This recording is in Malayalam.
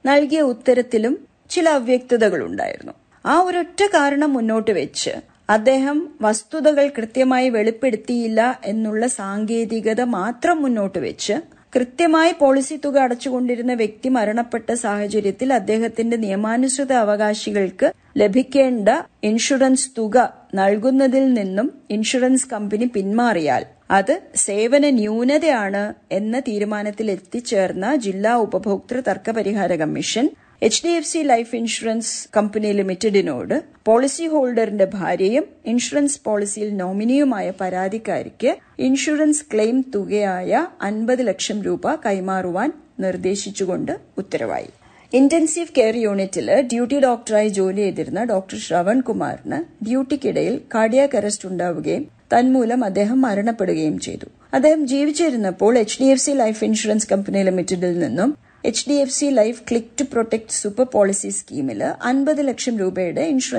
നൽകിയ ഉത്തരത്തിലും ചില അവ്യക്തതകളുണ്ടായിരുന്നു ആ ഒരൊറ്റ കാരണം മുന്നോട്ട് വെച്ച് അദ്ദേഹം വസ്തുതകൾ കൃത്യമായി വെളിപ്പെടുത്തിയില്ല എന്നുള്ള സാങ്കേതികത മാത്രം മുന്നോട്ട് വെച്ച് കൃത്യമായി പോളിസി തുക അടച്ചുകൊണ്ടിരുന്ന വ്യക്തി മരണപ്പെട്ട സാഹചര്യത്തിൽ അദ്ദേഹത്തിന്റെ നിയമാനുസൃത അവകാശികൾക്ക് ലഭിക്കേണ്ട ഇൻഷുറൻസ് തുക നൽകുന്നതിൽ നിന്നും ഇൻഷുറൻസ് കമ്പനി പിന്മാറിയാൽ അത് സേവന ന്യൂനതയാണ് എന്ന തീരുമാനത്തിൽ എത്തിച്ചേർന്ന ജില്ലാ ഉപഭോക്തൃ തർക്കപരിഹാര കമ്മീഷൻ H D F C life insurance company ലിമിറ്റഡിനോട് പോളിസി ഹോൾഡറിന്റെ ഭാര്യയും ഇൻഷുറൻസ് പോളിസിയിൽ നോമിനിയുമായ പരാതിക്കാരിക്ക് ഇൻഷുറൻസ് ക്ലെയിം തുകയായ അൻപത് ലക്ഷം രൂപ കൈമാറുവാൻ നിർദ്ദേശിച്ചുകൊണ്ട് ഉത്തരവായി ഇന്റൻസീവ് കെയർ യൂണിറ്റിൽ ഡ്യൂട്ടി ഡോക്ടറായി ജോലി ചെയ്തിരുന്ന ഡോക്ടർ ശ്രവൺ കുമാറിന് ഡ്യൂട്ടിക്കിടയിൽ കാർഡിയാക് അറസ്റ്റ് ഉണ്ടാവുകയും തന്മൂലം അദ്ദേഹം മരണപ്പെടുകയും ചെയ്തു അദ്ദേഹം ജീവിച്ചിരുന്നപ്പോൾ H D F C life insurance company ലിമിറ്റഡിൽ നിന്നും H D F C life click to protect super policy സ്കീമിൽ അൻപത് ലക്ഷം രൂപയുടെ ഇൻഷുറൻസ്